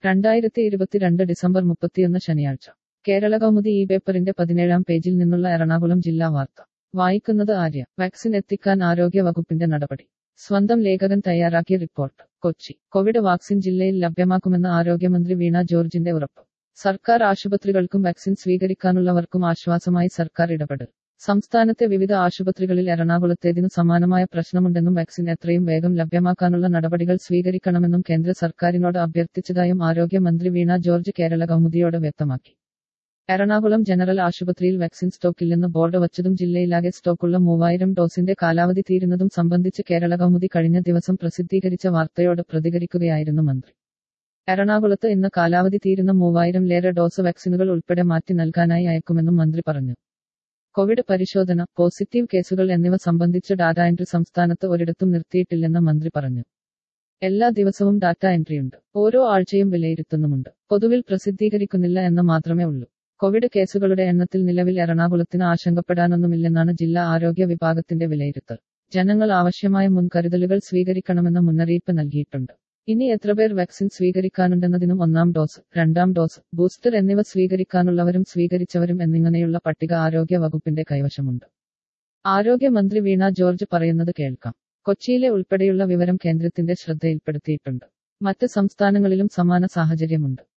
രണ്ടായിരത്തി ഇരുപത്തിരണ്ട് ഡിസംബർ മുപ്പത്തിയൊന്ന് ശനിയാഴ്ച കേരള കൗമുദി ഈ പേപ്പറിന്റെ പതിനേഴാം പേജിൽ നിന്നുള്ള എറണാകുളം ജില്ലാ വാർത്ത വായിക്കുന്നത് ആര്യ വാക്സിൻ എത്തിക്കാൻ ആരോഗ്യ വകുപ്പിന്റെ നടപടി സ്വന്തം ലേഖകൻ തയ്യാറാക്കിയ റിപ്പോർട്ട് കൊച്ചി കോവിഡ് വാക്സിൻ ജില്ലയിൽ ലഭ്യമാക്കുമെന്ന് ആരോഗ്യമന്ത്രി വീണ ജോർജിന്റെ ഉറപ്പ് സർക്കാർ ആശുപത്രികൾക്കും വാക്സിൻ സ്വീകരിക്കാനുള്ളവർക്കും ആശ്വാസമായി സർക്കാർ ഇടപെടൽ സംസ്ഥാനത്തെ വിവിധ ആശുപത്രികളിൽ എറണാകുളത്തേതിനു സമാനമായ പ്രശ്നമുണ്ടെന്നും വാക്സിൻ എത്രയും വേഗം ലഭ്യമാക്കാനുള്ള നടപടികൾ സ്വീകരിക്കണമെന്നും കേന്ദ്ര സർക്കാരിനോട് അഭ്യർത്ഥിച്ചതായും ആരോഗ്യമന്ത്രി വീണ ജോർജ് കേരള കൗമുദിയോട് വ്യക്തമാക്കി എറണാകുളം ജനറൽ ആശുപത്രിയിൽ വാക്സിൻ സ്റ്റോക്കില്ലെന്ന് ബോർഡ് വച്ചതും ജില്ലയിലാകെ സ്റ്റോക്കുള്ള മൂവായിരം ഡോസിന്റെ കാലാവധി തീരുന്നതും സംബന്ധിച്ച് കേരള കൗമുദി കഴിഞ്ഞ ദിവസം പ്രസിദ്ധീകരിച്ച വാർത്തയോട് പ്രതികരിക്കുകയായിരുന്നു മന്ത്രി എറണാകുളത്ത് ഇന്ന് കാലാവധി തീരുന്ന മൂവായിരം ലേറെ ഡോസ് വാക്സിനുകൾ ഉൾപ്പെടെ മാറ്റി നൽകാനായി അയക്കുമെന്നും മന്ത്രി പറഞ്ഞു കോവിഡ് പരിശോധന പോസിറ്റീവ് കേസുകൾ എന്നിവ സംബന്ധിച്ച് ഡാറ്റ എൻട്രി സംസ്ഥാനത്ത് ഒരിടത്തും നിർത്തിയിട്ടില്ലെന്ന് മന്ത്രി പറഞ്ഞു എല്ലാ ദിവസവും ഡാറ്റ എൻട്രിയുണ്ട് ഓരോ ആഴ്ചയും വിലയിരുത്തുന്നുമുണ്ട് പൊതുവിൽ പ്രസിദ്ധീകരിക്കുന്നില്ല എന്ന് മാത്രമേ ഉള്ളൂ കോവിഡ് കേസുകളുടെ എണ്ണത്തിൽ നിലവിൽ എറണാകുളത്തിന് ആശങ്കപ്പെടാനൊന്നുമില്ലെന്നാണ് ജില്ലാ ആരോഗ്യ വിഭാഗത്തിന്റെ വിലയിരുത്തൽ ജനങ്ങൾ ആവശ്യമായ മുൻകരുതലുകൾ സ്വീകരിക്കണമെന്ന മുന്നറിയിപ്പ് നൽകിയിട്ടുണ്ട് ഇനി എത്ര പേർ വാക്സിൻ സ്വീകരിക്കാനുണ്ടെന്നതിനും ഒന്നാം ഡോസ് രണ്ടാം ഡോസ് ബൂസ്റ്റർ എന്നിവ സ്വീകരിക്കാനുള്ളവരും സ്വീകരിച്ചവരും എന്നിങ്ങനെയുള്ള പട്ടിക ആരോഗ്യ വകുപ്പിന്റെ കൈവശമുണ്ട് ആരോഗ്യമന്ത്രി വീണ ജോർജ് പറയുന്നത് കേൾക്കാം കൊച്ചിയിലെ ഉൾപ്പെടെയുള്ള വിവരം കേന്ദ്രത്തിന്റെ ശ്രദ്ധയിൽപ്പെടുത്തിയിട്ടുണ്ട് മറ്റ് സംസ്ഥാനങ്ങളിലും സമാന സാഹചര്യമുണ്ട്